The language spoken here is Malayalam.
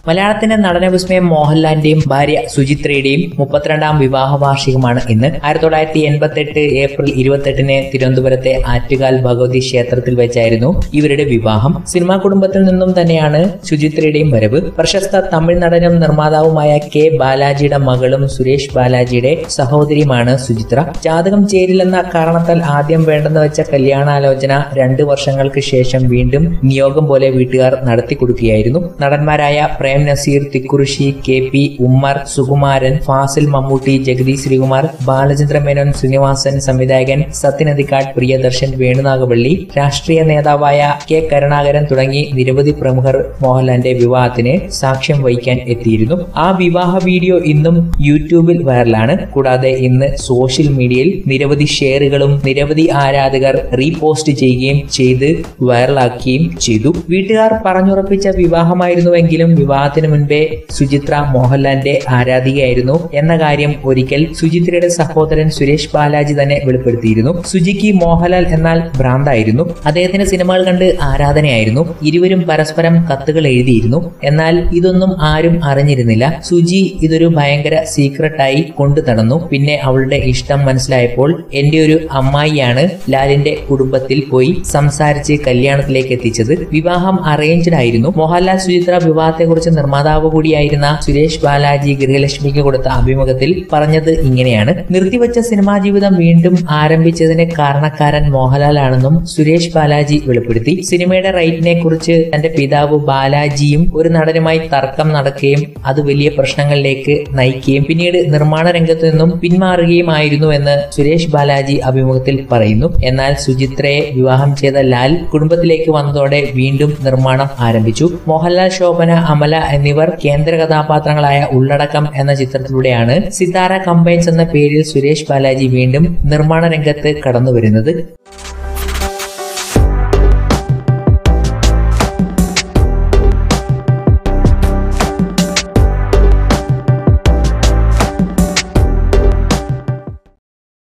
മലയാളത്തിന്റെ നടനവിസ്മയം മോഹൻലാലിന്റെയും ഭാര്യ സുചിത്രയുടെയും മുപ്പത്തിരണ്ടാം വിവാഹ വാർഷികമാണ് ഇന്ന് ആയിരത്തി തൊള്ളായിരത്തി എൺപത്തി എട്ട് ഏപ്രിൽ ഇരുപത്തെട്ടിന് തിരുവനന്തപുരത്തെ ആറ്റുകാൽ ഭഗവതി ക്ഷേത്രത്തിൽ വെച്ചായിരുന്നു ഇവരുടെ വിവാഹം സിനിമാ കുടുംബത്തിൽ നിന്നും തന്നെയാണ് സുചിത്രയുടെയും വരവ് പ്രശസ്ത തമിഴ് നടനും നിർമ്മാതാവുമായ കെ ബാലാജിയുടെ മകളും സുരേഷ് ബാലാജിയുടെ സഹോദരിയുമാണ് സുചിത്ര ജാതകം ചേരില്ലെന്ന കാരണത്താൽ ആദ്യം വേണ്ടെന്ന് വെച്ച കല്യാണാലോചന രണ്ട് വർഷങ്ങൾക്ക് ശേഷം വീണ്ടും നിയോഗം പോലെ വീട്ടുകാർ നടത്തി കൊടുക്കുകയായിരുന്നു നടന്മാരായ പ്രേം നസീർ തിക്കുറിശി കെ പി ഉമ്മർ സുകുമാരൻ ഫാസിൽ മമ്മൂട്ടി ജഗതി ശ്രീകുമാർ ബാലചന്ദ്ര മേനോൻ ശ്രീനിവാസൻ സംവിധായകൻ സത്യനന്ദിക്കാട് പ്രിയദർശൻ വേണുനാഗവള്ളി രാഷ്ട്രീയ നേതാവായ കെ കരുണാകരൻ തുടങ്ങി നിരവധി പ്രമുഖർ മോഹൻലാലിന്റെ വിവാഹത്തിന് സാക്ഷ്യം വഹിക്കാൻ എത്തിയിരുന്നു ആ വിവാഹ വീഡിയോ ഇന്നും യൂട്യൂബിൽ വൈറലാണ് കൂടാതെ ഇന്ന് സോഷ്യൽ മീഡിയയിൽ നിരവധി ഷെയറുകളും നിരവധി ആരാധകർ റീപോസ്റ്റ് ചെയ്യുകയും ചെയ്ത് വൈറലാക്കുകയും ചെയ്തു വീട്ടുകാർ പറഞ്ഞുറപ്പിച്ച വിവാഹമായിരുന്നുവെങ്കിലും വിവാഹത്തിന് മുൻപേ സുചിത്ര മോഹൻലാലിന്റെ ആരാധികയായിരുന്നു എന്ന കാര്യം ഒരിക്കൽ സുചിത്രയുടെ സഹോദരൻ സുരേഷ് ബാലാജി തന്നെ വെളിപ്പെടുത്തിയിരുന്നു സുജിക്ക് മോഹൻലാൽ എന്നാൽ ഭ്രാന്തായിരുന്നു അദ്ദേഹത്തിന് സിനിമകൾ കണ്ട് ആരാധനയായിരുന്നു ഇരുവരും പരസ്പരം കത്തുകൾ എഴുതിയിരുന്നു എന്നാൽ ഇതൊന്നും ആരും അറിഞ്ഞിരുന്നില്ല സുജി ഇതൊരു ഭയങ്കര സീക്രട്ടായി കൊണ്ടു നടന്നു പിന്നെ അവളുടെ ഇഷ്ടം മനസ്സിലായപ്പോൾ എന്റെ ഒരു അമ്മായിയാണ് ലാലിന്റെ കുടുംബത്തിൽ പോയി സംസാരിച്ച് കല്യാണത്തിലേക്ക് എത്തിച്ചത് വിവാഹം അറേഞ്ച്ഡ് ആയിരുന്നു മോഹൻലാൽ സുചിത്ര വിവാഹത്തെക്കുറിച്ച് നിർമ്മാതാവ് കൂടിയായിരുന്ന സുരേഷ് ബാലാജി ഗൃഹലക്ഷ്മിക്ക് കൊടുത്ത അഭിമുഖത്തിൽ പറഞ്ഞത് ഇങ്ങനെയാണ് നിർത്തിവെച്ച സിനിമാ ജീവിതം വീണ്ടും ആരംഭിച്ചതിന് കാരണക്കാരൻ മോഹൻലാലാണെന്നും സുരേഷ് ബാലാജി വെളിപ്പെടുത്തി സിനിമയുടെ റൈറ്റിനെ കുറിച്ച് തന്റെ പിതാവ് ബാലാജിയും ഒരു നടനുമായി തർക്കം നടക്കുകയും അത് വലിയ പ്രശ്നങ്ങളിലേക്ക് നയിക്കുകയും പിന്നീട് നിർമ്മാണ രംഗത്ത് നിന്നും പിന്മാറുകയുമായിരുന്നു എന്ന് സുരേഷ് ബാലാജി അഭിമുഖത്തിൽ പറയുന്നു എന്നാൽ സുചിത്രയെ വിവാഹം ചെയ്ത ലാൽ കുടുംബത്തിലേക്ക് വന്നതോടെ വീണ്ടും നിർമ്മാണം ആരംഭിച്ചു മോഹൻലാൽ ശോഭന അമല എന്നിവർ കേന്ദ്ര കഥാപാത്രങ്ങളായ ഉള്ളടക്കം എന്ന ചിത്രത്തിലൂടെയാണ് സിതാര കമ്പൈൻസ് എന്ന പേരിൽ സുരേഷ് ബാലാജി വീണ്ടും നിർമ്മാണ രംഗത്ത് കടന്നു വരുന്നത്